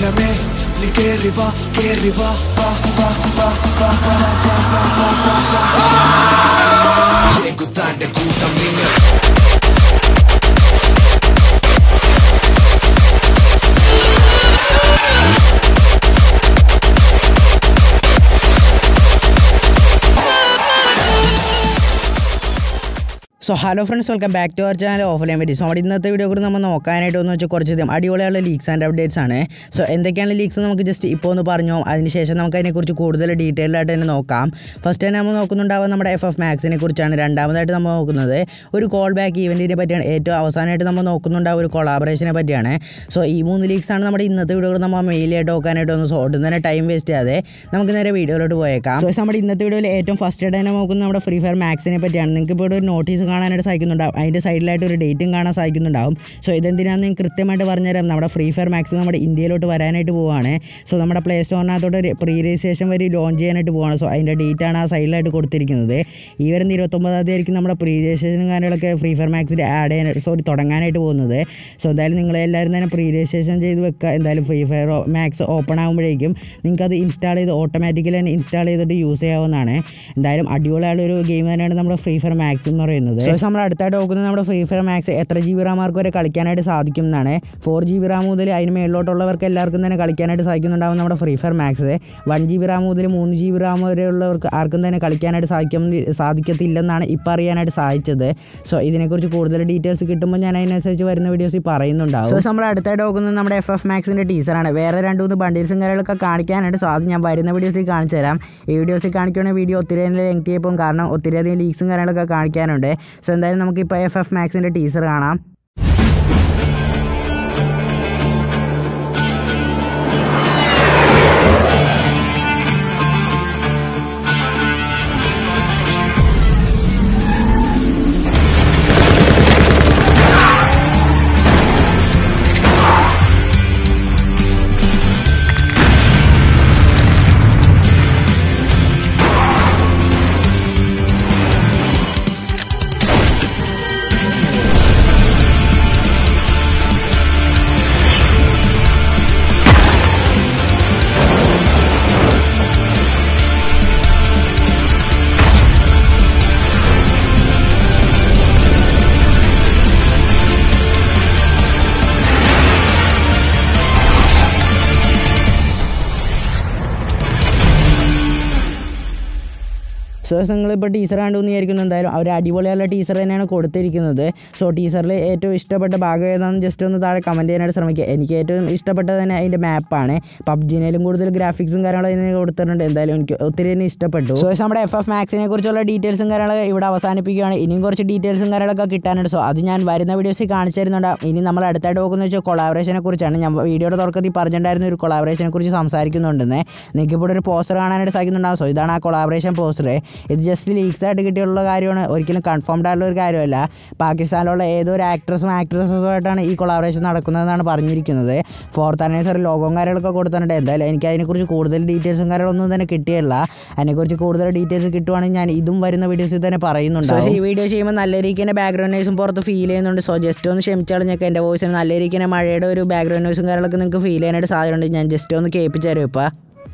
മനമേ നീ കേറി വാ കേറി വാ വാ, വാ, വാ, വാ, വാ, വാ, വാ, വാ, വാ, വാ, വാ. ചെകുത്താന്റെ കൂട്ടം നിങ്ങൾ so hello friends welcome back to our channel offline പറ്റി സോ നമ്മുടെ ഇന്നത്തെ വീഡിയോ കൂടി നമ്മൾ നോക്കാനായിട്ട് എന്ന് വെച്ചാൽ കുറച്ചധികം അടിപൊളിയുള്ള ലീക്സ് ആൻഡ് അപ്ഡേറ്റ്സ് ആണ് സോ എന്തൊക്കെയാണ് ലീക്സ് നമുക്ക് ജസ്റ്റ് ഇപ്പോൾ ഒന്ന് പറഞ്ഞു അതിനുശേഷം നമുക്ക് അതിനെക്കുറിച്ച് കൂടുതൽ ഡീറ്റെയിൽ ആയിട്ട് തന്നെ നോക്കാം ഫസ്റ്റ് തന്നെ നമ്മൾ നോക്കുന്നുണ്ടാവുക നമ്മുടെ എഫ് എഫ് മാക്സിനെ കുറിച്ചാണ് രണ്ടാമതായിട്ട് നമ്മൾ നോക്കുന്നത് ഒരു കോൾ ബാക്ക് ഈവൻറ്റിനെ പറ്റിയാണ് ഏറ്റവും അവസാനമായിട്ട് നമ്മൾ നോക്കുന്നുണ്ടാവുക ഒരു കൊളാബറേഷനെ പറ്റിയാണ് സോ ഈ മൂന്ന് ലീക്സ് ആണ് നമ്മുടെ ഇന്നത്തെ വീഡിയോ നമ്മൾ മെയിലായിട്ട് നോക്കാനായിട്ട് ഒന്ന് സോ ഒട്ടും തന്നെ ടൈം വേസ്റ്റ് ചെയ്യാതെ നമുക്ക് നേരെ വീഡിയോയിലോട്ട് പോയേക്കാം സോ നമ്മുടെ ഇന്നത്തെ വീഡിയോയിൽ ഏറ്റവും ഫസ്റ്റ് ആയിട്ട് തന്നെ നോക്കുന്നത് നമ്മുടെ ഫ്രീ ഫയർ മാക്സിനെ പറ്റിയാണ് നിങ്ങൾക്ക് ഇപ്പോൾ ഇവിടെ ഒരു നോട്ടീസ് കാണാനായിട്ട് സാധിക്കുന്നുണ്ടാവും അതിൻ്റെ സൈഡിലായിട്ട് ഒരു ഡേറ്റും കാണാൻ സാധിക്കുന്നുണ്ടാവും സോ ഇതെന്തിനാണെന്ന് ഞാൻ കൃത്യമായിട്ട് പറഞ്ഞുതരാം നമ്മുടെ ഫ്രീ ഫയർ മാക്സ് നമ്മുടെ ഇന്ത്യയിലോട്ട് വരാനായിട്ട് പോവുകയാണ് സോ നമ്മുടെ പ്ലേ സ്റ്റോറിനകത്തോട്ട് ഒരു പ്രീ രജിസ്ട്രേഷൻ വരെ ലോഞ്ച് ചെയ്യാനായിട്ട് പോവുകയാണ് സോ അതിൻ്റെ ഡേറ്റ് ആണ് ആ സൈഡിലായിട്ട് കൊടുത്തിരിക്കുന്നത് ഈ വരുന്ന ഇരുപത്തൊമ്പതാം തീയതി ആയിരിക്കും നമ്മുടെ പ്രീ രജിസ്ട്രേഷനും കാര്യങ്ങളൊക്കെ ഫ്രീ ഫയർ മാക്സിൽ ആഡ് ചെയ്യാനായിട്ട് സോറി തുടങ്ങാനായിട്ട് പോകുന്നത് സോ എന്തായാലും നിങ്ങൾ എല്ലാവരും തന്നെ പ്രീ രജിസ്ട്രേഷൻ ചെയ്ത് വെക്കുക എന്തായാലും ഫ്രീ ഫയർ മാക്സ് ഓപ്പൺ ആകുമ്പോഴേക്കും നിങ്ങൾക്ക് അത് ഇൻസ്റ്റാൾ ചെയ്ത് ഓട്ടോമാറ്റിക്കലി തന്നെ ഇൻസ്റ്റാൾ ചെയ്തിട്ട് യൂസ് ചെയ്യാവുന്നതാണ് എന്തായാലും അടിപൊളിയായുള്ള ഒരു ഗെയിം തന്നെയാണ് നമ്മുടെ ഫ്രീ ഫയർ മാക്സ് എന്ന് പറയുന്നത് സോ നമ്മൾ അടുത്തായിട്ട് നോക്കുന്നത് നമ്മുടെ ഫ്രീ ഫയർ മാക്സ് എത്ര ജി ബി റാമാർക്ക് വരെ കളിക്കാനായിട്ട് സാധിക്കും എന്നാണ് ഫോർ ജി ബി റാം മുതൽ അതിന് മേളിലോട്ടുള്ളവർക്ക് എല്ലാവർക്കും തന്നെ കളിക്കാനായിട്ട് സാധിക്കുന്നുണ്ടാവും നമ്മുടെ free fire max one G B RAM മുതൽ മൂന്ന് ജി ബി റാം വരെയുള്ളവർക്ക് ആർക്കും തന്നെ കളിക്കാനായിട്ട് സാധിക്കും സാധിക്കത്തില്ലെന്നാണ് ഇപ്പോൾ അറിയാനായിട്ട് സാധിച്ചത് സോ ഇതിനെക്കുറിച്ച് കൂടുതൽ ഡീറ്റെയിൽസ് കിട്ടുമ്പോൾ ഞാൻ അതിനനുസരിച്ച് വരുന്ന വീഡിയോസിൽ പറയുന്നുണ്ടാവും സോ നമ്മൾ അടുത്തായിട്ട് നോക്കുന്നത് നമ്മുടെ എഫ് എഫ് മാക്സിൻ്റെ ടീച്ചറാണ് വേറെ രണ്ട് മൂന്ന് ബണ്ടിൽസും കാര്യങ്ങളൊക്കെ കാണിക്കാനായിട്ട് സോ അത് ഞാൻ വരുന്ന വീഡിയോസിൽ കാണിച്ചു തരാം ഈ വീഡിയോസിൽ കാണിക്കുകയാണെങ്കിൽ വീഡിയോ ഒത്തിരി തന്നെ ലെങ്തി ആയിപ്പോൾ കാരണം ഒത്തിരി അധികം ലീക്സും കാര്യങ്ങളൊക്കെ കാണിക്കാനുണ്ട് സോ എന്തായാലും നമുക്കിപ്പോൾ എഫ് എഫ് മാക്സിൻ്റെ ടീച്ചർ കാണാം സോ നിങ്ങളിപ്പോൾ ടീച്ചർ കണ്ടുവന്ന് വിചാരിക്കുന്നു എന്തായാലും അവർ അടിപൊളിയുള്ള ടീച്ചർ തന്നെയാണ് കൊടുത്തിരിക്കുന്നത് സോ ടീച്ചറിൽ ഏറ്റവും ഇഷ്ടപ്പെട്ട ഭാഗം ഏതാണെന്ന് ജസ്റ്റ് ഒന്ന് താഴെ കമൻറ്റ് ചെയ്യാനായിട്ട് ശ്രമിക്കുക എനിക്ക് ഏറ്റവും ഇഷ്ടപ്പെട്ടത് തന്നെ അതിൻ്റെ മാപ്പാണ് പബ്ജിനേലും കൂടുതൽ ഗ്രാഫിക്സും കാര്യങ്ങളും അതിന് കൊടുത്തിട്ടുണ്ട് എന്തായാലും എനിക്ക് ഒത്തിരി തന്നെ ഇഷ്ടപ്പെട്ടു സോ നമ്മുടെ എഫ് എഫ് മാക്സിനെ കുറിച്ചുള്ള ഡീറ്റെയിൽസും കാര്യങ്ങളൊക്കെ ഇവിടെ അവസാനിപ്പിക്കുകയാണ് ഇനിയും കുറച്ച് ഡീറ്റെയിൽസും കാര്യങ്ങളൊക്കെ കിട്ടാനുണ്ട് സോ അത് ഞാൻ വരുന്ന വീഡിയോസിൽ കാണിച്ചു തരുന്നുണ്ടാവും ഇനി നമ്മൾ അടുത്തായിട്ട് നോക്കുന്നത് വെച്ചാൽ കൊളാബറേഷനെ കുറിച്ചാണ് ഞാൻ വീഡിയോയുടെ തുടക്കത്തിൽ പറഞ്ഞിട്ടുണ്ടായിരുന്ന ഒരു കൊളാബറേഷനെ കുറിച്ച് സംസാരിക്കുന്നുണ്ടെന്ന് നിങ്ങൾക്ക് ഇപ്പോൾ ഒരു പോസ്റ്റർ കാണാനായിട്ട് സാധിക്കുന്നുണ്ടാവും സോ ഇതാണ് ആ കൊളാബറേഷൻ പോസ്റ്റർ ഇത് ജസ്റ്റ് ലീക്സ് ആയിട്ട് കിട്ടിയുള്ള കാര്യമാണ് ഒരിക്കലും കൺഫേംഡ് ആയിട്ടുള്ള ഒരു കാര്യമല്ല പാകിസ്ഥാനിലുള്ള ഏതോ ഒരു ആക്ട്രസും ആക്ട്രസും ആയിട്ടാണ് ഈ കൊളാബറേഷൻ നടക്കുന്നതെന്നാണ് പറഞ്ഞിരിക്കുന്നത് ഫോർത്ത് ആനിവേഴ്സറി ലോഗോം കാര്യങ്ങളൊക്കെ കൊടുത്തിട്ടുണ്ട് എന്തായാലും എനിക്ക് അതിനെക്കുറിച്ച് കൂടുതൽ ഡീറ്റെയിൽസും കാര്യങ്ങളൊന്നും തന്നെ കിട്ടിയില്ല അതിനെക്കുറിച്ച് കൂടുതൽ ഡീറ്റെയിൽസ് കിട്ടുവാണെങ്കിൽ ഞാൻ ഇതും വരുന്ന വീഡിയോസിൽ തന്നെ പറയുന്നുണ്ട് സോ ഈ വീഡിയോ ചെയ്യുമ്പോൾ നല്ല രീതിക്ക് തന്നെ ബാക്ക്ഗ്രൗണ്ട് നോയ്സും പുറത്ത് ഫീൽ ചെയ്യുന്നുണ്ട് സോ ജസ്റ്റ് ഒന്ന് ക്ഷമിച്ചാളിഞ്ഞൊക്കെ എൻ്റെ വോയിസിന് നല്ല രീതിക്ക് തന്നെ മഴയുടെ ഒരു ബാക്ക്ഗ്രൗണ്ട് നോയ്സും കാര്യങ്ങളൊക്കെ നിങ്ങൾക്ക് ഫീൽ ചെയ്യാനായിട്ട് സാധ്യതയുണ്ട് ഞാൻ ജസ്റ്റ് ഒന്ന് കേൾപ്പിച്ചു തരും ഇപ്പോൾ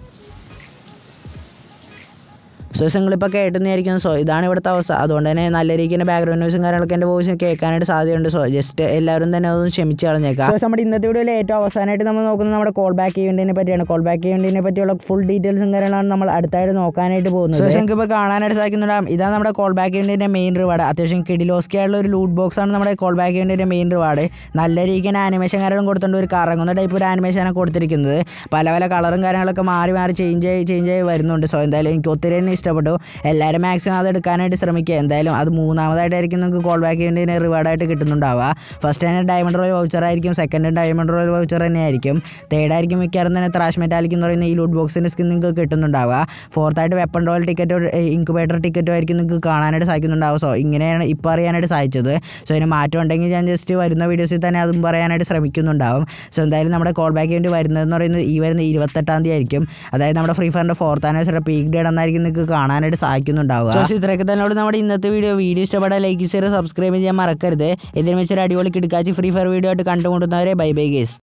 സോ നിങ്ങളിപ്പോൾ കേട്ടുന്നതായിരിക്കും സോ ഇതാണ് ഇവിടുത്തെ അവസ്ഥ അതുകൊണ്ട് തന്നെ നല്ല രീതിക്ക് തന്നെ ബാക്ക്ഗ്രൗണ്ട് ന്യൂസും കാര്യങ്ങളൊക്കെ എൻ്റെ വോയിസ് കേൾക്കാനായിട്ട് സാധ്യതയുണ്ട് സോ ജസ്റ്റ് എല്ലാവരും തന്നെ അതൊന്ന് ക്ഷമിച്ച് കളഞ്ഞേക്കാം സോ നമ്മുടെ ഇന്നത്തെ വീഡിയോയിൽ ഏറ്റവും അവസാനമായിട്ട് നമ്മൾ നോക്കുന്നത് നമ്മുടെ കോൾ ബാക്ക് ഇവൻറ്റിനെ പറ്റിയാണ് കോൾ ബാക്ക് ഇവൻറ്റിനെ പറ്റിയുള്ള ഫുൾ ഡീറ്റെയിൽസും കാര്യങ്ങളാണ് നമ്മൾ അടുത്തായിട്ട് നോക്കാനായിട്ട് പോകുന്നത് സോ നിങ്ങൾക്ക് ഇപ്പോൾ കാണാനായിട്ട് സാധിക്കുന്നുണ്ടാകും ഇതാണ് നമ്മുടെ കോൾ ബാക്ക് ഇവൻറ്റിൻ്റെ മെയിൻ റിവാർഡ് അത്യാവശ്യം കിഡിലോസ്കി ആയിട്ടുള്ള ഒരു ലൂട്ട് ബോക്സ് ആണ് നമ്മുടെ കോൾ ബാക്ക് ഇവൻറ്റിൻ്റെ മെയിൻ റിവാർഡ് നല്ല രീതിക്ക് തന്നെ ആനിമേഷൻ കാര്യങ്ങളും കൊടുത്തിട്ടുണ്ട് ഒരു കറങ്ങുന്ന ടൈപ്പ് ഒരു ആനിമേഷനാണ് കൊടുത്തിരിക്കുന്നത് പല പല കളറും കാര്യങ്ങളൊക്കെ മാറി മാറി ചേഞ്ച് ആയി ചേഞ്ച് ആയി വരുന്നുണ്ട് സോ എന്തായാലും എനിക്ക് ഒത്തിരി തന്നെ ഇഷ്ടപ്പെട്ടു എല്ലാവരും മാക്സിമം അത് എടുക്കാനായിട്ട് ശ്രമിക്കുക എന്തായാലും അത് മൂന്നാമതായിട്ടായിരിക്കും നിങ്ങൾക്ക് കോൾ ബാക്ക് ഇവൻറ്റിന് റിവാർഡായിട്ട് കിട്ടുന്നുണ്ടാവുക ഫസ്റ്റ് തന്നെ ഡയമണ്ട് റോയൽ വൗച്ചർ ആയിരിക്കും സെക്കൻഡ് ഡയമണ്ട് റോയൽ വൗച്ചർ തന്നെ ആയിരിക്കും തേർഡ് ആയിരിക്കും മിക്കവാറും തന്നെ ത്രാഷ് മെറ്റാലിക് എന്ന് പറയുന്ന ഈ ലൂട്ട് ബോക്സിൻ്റെ സ്കിൻ നിങ്ങൾക്ക് കിട്ടുന്നുണ്ടാവുക ഫോർത്ത് ആയിട്ട് വെപ്പൺ റോയൽ ടിക്കറ്റോ ഇൻക്യുബേറ്റർ ടിക്കറ്റോ ആയിരിക്കും നിങ്ങൾക്ക് കാണാനായിട്ട് സാധിക്കുന്നുണ്ടാവുക സോ ഇങ്ങനെയാണ് ഇപ്പോൾ അറിയാനായിട്ട് സാധിച്ചത് സോ ഇതിന് മാറ്റം ഉണ്ടെങ്കിൽ ഞാൻ ജസ്റ്റ് വരുന്ന വീഡിയോസിൽ തന്നെ അതും പറയാനായിട്ട് ശ്രമിക്കുന്നുണ്ടാവും സോ എന്തായാലും നമ്മുടെ കോൾ ബാക്ക് വേണ്ടി വരുന്നതെന്ന് പറയുന്നത് ഈ വരുന്ന ഇരുപത്തെട്ടാം തീയതി ആയിരിക്കും അതായത് നമ്മുടെ ഫ്രീ ഫയറിൻ്റെ ഫോർത്ത് ആനിവേഴ്സറി പീക്ക് ഡേഡ് എന്നായിരിക്കും നിങ്ങൾക്ക് കാണാനായിട്ട് സാധിക്കുന്നുണ്ടാവുക സോ ഇത്രയൊക്കെ തന്നെയോട് നമ്മുടെ ഇന്നത്തെ വീഡിയോ വീഡിയോ ഇഷ്ടപ്പെട്ടാൽ ലൈക്ക് ഷെയർ സബ്സ്ക്രൈബ് ചെയ്യാൻ മറക്കരുത് ഇതിന് വെച്ചൊരു അടിപൊളി കിടക്കാച്ചി ഫ്രീ ഫയർ വീഡിയോ ആയിട്ട് കണ്ടുമുട്ടുന്നവരെ ബൈ ബൈ ഗേസ്